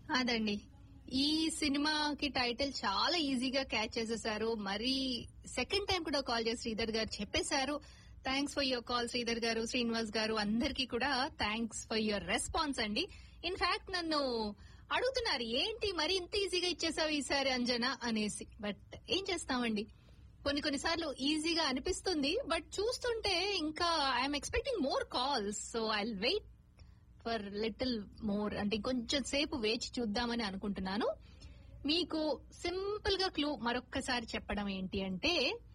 అదండి ఈ సినిమాకి టైటిల్ చాలా ఈజీగా క్యాచ్ చేసేసారు మరి సెకండ్ టైం కూడా కాల్ చేసి శ్రీధర్ గారు చెప్పేశారు thanks for your call Sridhar garu Srinivas garu అందరికీ కూడా థ్యాంక్స్ ఫర్ యువర్ రెస్పాన్స్ అండి ఇన్ఫాక్ట్ నన్ను అడుగుతున్నారు ఏంటి మరి ఇంత ఈజీగా ఇచ్చేసావు ఈసారి అంజనా అనేసి బట్ ఏం చేస్తామండి కొన్ని కొన్నిసార్లు ఈజీగా అనిపిస్తుంది బట్ చూస్తుంటే ఇంకా I'm expecting more calls so I wait for little more అంటే కొంచెం సేపు వేచి చూద్దామని అనుకుంటున్నాను మీకు సింపుల్ గా క్లూ మరొక్కసారి చెప్పడం ఏంటి అంటే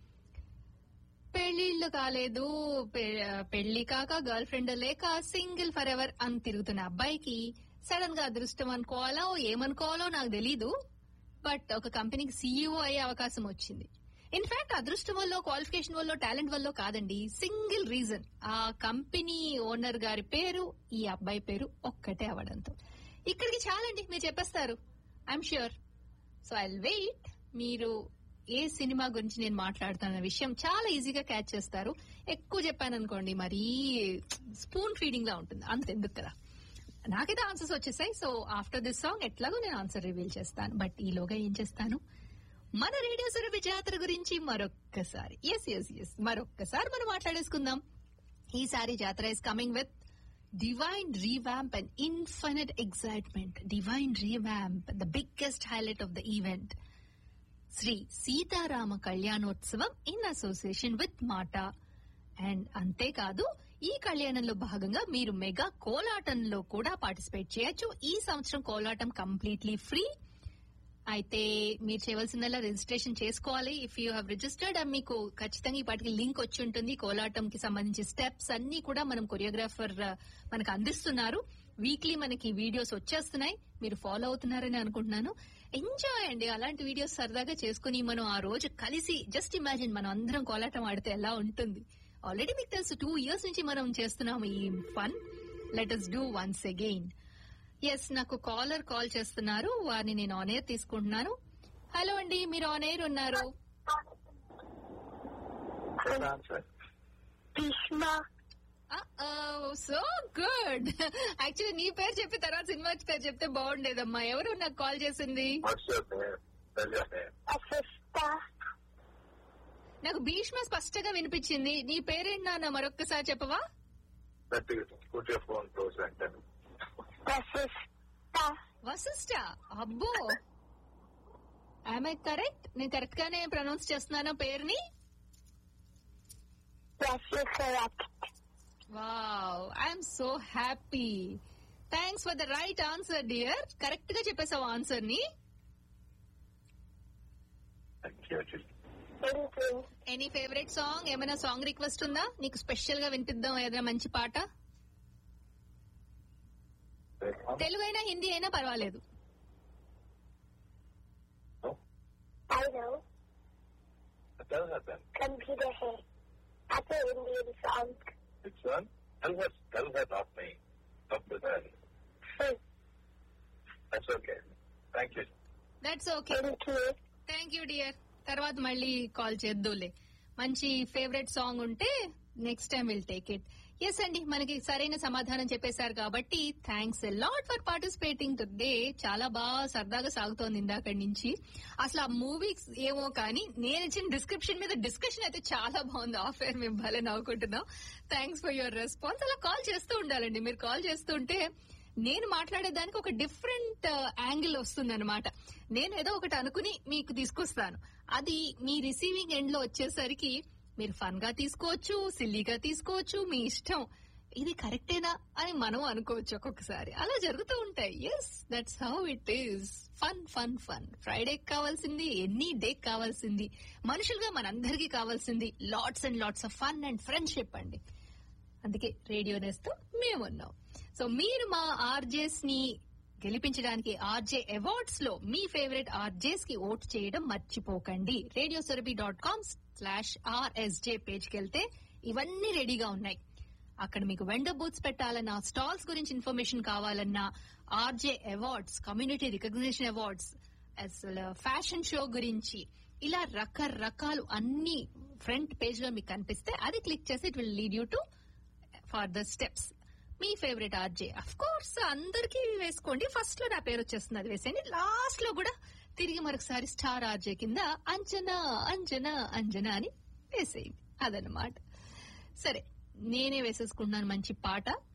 పెళ్లిళ్ళు కాలేదు పె- పెళ్లి కాక గర్ల్ ఫ్రెండ్ లేక సింగిల్ ఫర్ ఎవర్ అని తిరుగుతున్న అబ్బాయికి సడన్ గా అదృష్టం అనుకోవాలో ఏమనుకోవాలో నాకు తెలీదు బట్ ఒక కంపెనీకి సీఈఓ అయ్యే అవకాశం వచ్చింది ఇన్ఫాక్ట్ అదృష్టం వల్ల క్వాలిఫికేషన్ వల్ల టాలెంట్ వల్ల కాదండి సింగిల్ రీజన్ ఆ కంపెనీ ఓనర్ గారి పేరు ఈ అబ్బాయి పేరు ఒక్కటే అవడంతో ఇక్కడికి చాలండి మీరు చెప్పేస్తారు I'm sure so I wait మీరు ఏ సినిమా గురించి నేను మాట్లాడుతున్న విషయం చాలా ఈజీగా క్యాచ్ చేస్తారు ఎక్కువ చెప్పాను అనుకోండి మరీ స్పూన్ ఫీడింగ్ లా ఉంటుంది అంత ఎందుకు కదా నాకైతే ఆన్సర్స్ వచ్చేసాయి సో ఆఫ్టర్ దిస్ సాంగ్ ఎట్లాగో నేను ఆన్సర్ రివీల్ చేస్తాను బట్ ఈలోగా ఏం చేస్తాను మన రేడియో సురభి జాతర గురించి మరొక్కసారి ఎస్ ఎస్ ఎస్ మరొక్కసారి మనం మాట్లాడేసుకుందాం ఈసారి jatara is coming with divine revamp and infinite excitement divine revamp the biggest highlight of the event Shri Sitarama Kalyanotsavam in association with MATA and అంతేకాదు ఈ కళ్యాణంలో భాగంగా మీరు మెగా కోలాటంలో కూడా పార్టిసిపేట్ చేయొచ్చు ఈ సంవత్సరం కోలాటం కంప్లీట్లీ ఫ్రీ అయితే మీరు చేయవలసిందల్లా రిజిస్ట్రేషన్ చేసుకోవాలి ఇఫ్ యూ హ్యావ్ రిజిస్టర్డ్ మీకు ఖచ్చితంగా ఈ పాటికి లింక్ వచ్చి ఉంటుంది కోలాటం కి సంబంధించి స్టెప్స్ అన్ని కూడా మనం కొరియోగ్రాఫర్ మనకు అందిస్తున్నారు వీక్లీ మనకి వీడియోస్ వచ్చేస్తున్నాయి మీరు ఫాలో అవుతున్నారని అనుకుంటున్నాను ఎంజాయ్ అండి అలాంటి వీడియోస్ సరదాగా చేసుకుని మనం ఆ రోజు కలిసి జస్ట్ ఇమాజిన్ మనం అందరం కోలాటం ఆడితే ఎలా ఉంటుంది ఆల్రెడీ మీకు తెలుసు టూ ఇయర్స్ నుంచి మనం చేస్తున్నాం ఈ fun let us do once again yes నాకు కాలర్ కాల్ చేస్తున్నారు వారిని నేను ఆన్ ఎయిర్ తీసుకుంటున్నాను హలో అండి మీరు ఆన్ ఎయిర్ ఉన్నారు Good answer. Bhishma so good actually నీ పేరు చెప్పి తర్వాత సినిమా పేరు చెప్తే బాగుండేదమ్మా ఎవరు నాకు కాల్ చేసింది What's your name? Tell your name. అసిస్త నాకు భీష్మ స్పష్టంగా వినిపించింది నీ పేరేంటి నాన్న మరొక్కసారి చెప్పవా That is, put your phone close and tell. Vashishta Vashishta అబ్బో ఐ కరెక్ట్ నేను కరెక్ట్ గానే ప్రొనౌన్స్ చేస్తున్నాను పేరుని correct wow I'm so happy thanks for the right answer dear correct గా చెప్పేసావు ఆన్సర్ ని Thank you. Thank you any favourite song ఏమైనా song request ఉందా నీకు స్పెషల్ గా వినిపిద్దాం ఏదైనా మంచి పాట తెలుగు అయినా హిందీ అయినా పర్వాలేదు No? I know. Tell her then. Computer है Apple Indian song. Which one? Tell her, tell her, not me. Not with her. Hmm. That's okay. Thank you. That's okay Thank you. Thank you dear తర్వాత మళ్ళీ call చేద్దులే మంచి favourite song ఉంటే next time will take it yes అండి మనకి సరైన సమాధానం చెప్పేశారు కాబట్టి thanks lot for participating today చాలా బాగా సరదాగా సాగుతోంది ఇందాక నుంచి అసలు ఆ మూవీస్ ఏమో కానీ నేను ఇచ్చిన డిస్క్రిప్షన్ మీద డిస్కషన్ అయితే చాలా బాగుంది ఆఫ్ ఎయిర్ మేము భలే నవ్వుకుంటున్నాం థ్యాంక్స్ ఫర్ యువర్ రెస్పాన్స్ అలా కాల్ చేస్తూ ఉండాలండి మీరు కాల్ చేస్తుంటే నేను మాట్లాడేదానికి ఒక డిఫరెంట్ యాంగిల్ వస్తుంది అనమాట నేను ఏదో ఒకటి అనుకుని మీకు తీసుకొస్తాను అది మీ రిసీవింగ్ ఎండ్ లో వచ్చేసరికి మీరు ఫన్ గా తీసుకోవచ్చు సిల్లీగా తీసుకోవచ్చు మీ ఇష్టం ఇది కరెక్టేనా అని మనం అనుకోవచ్చు ఒక్కొక్కసారి అలా జరుగుతూ ఉంటాయి yes that's how it is fun fun fun Friday కావాల్సింది ఎనీ డే కావాల్సింది మనుషులుగా మనందరికీ కావాల్సింది lots and lots of fun and friendship అండి అందుకే రేడియో నేస్తూ మేమున్నాం సో మీరు మా ఆర్జేస్ ని గెలిపించడానికి ఆర్జే అవార్డ్స్ లో మీ ఫేవరెట్ ఆర్జేస్ కి ఓట్ చేయడం మర్చిపోకండి radio Surabhi dot com slash RSJ page కి వెళ్తే ఇవన్నీ రెడీగా ఉన్నాయి అక్కడ మీకు వెండర్ బూత్స్ పెట్టాలన్నా స్టాల్స్ గురించి ఇన్ఫర్మేషన్ కావాలన్నా RJ awards community recognition awards అసలు ఫ్యాషన్ షో గురించి ఇలా రకరకాలు అన్ని ఫ్రంట్ పేజ్ లో మీకు కనిపిస్తే అది క్లిక్ చేసి it will lead you to for the steps మీ ఫేవరెట్ ఆర్జే అఫ్ కోర్స్ అందరికీ వేసుకోండి ఫస్ట్ లో నా పేరు వచ్చేస్తుంది అది వేసేయండి లాస్ట్ లో కూడా తిరిగి మరొకసారి స్టార్ ఆర్జే కింద అంజనా అంజనా అంజనా అని వేసేయండి అదనమాట సరే నేనే వేసేసుకుంటున్నాను మంచి పాట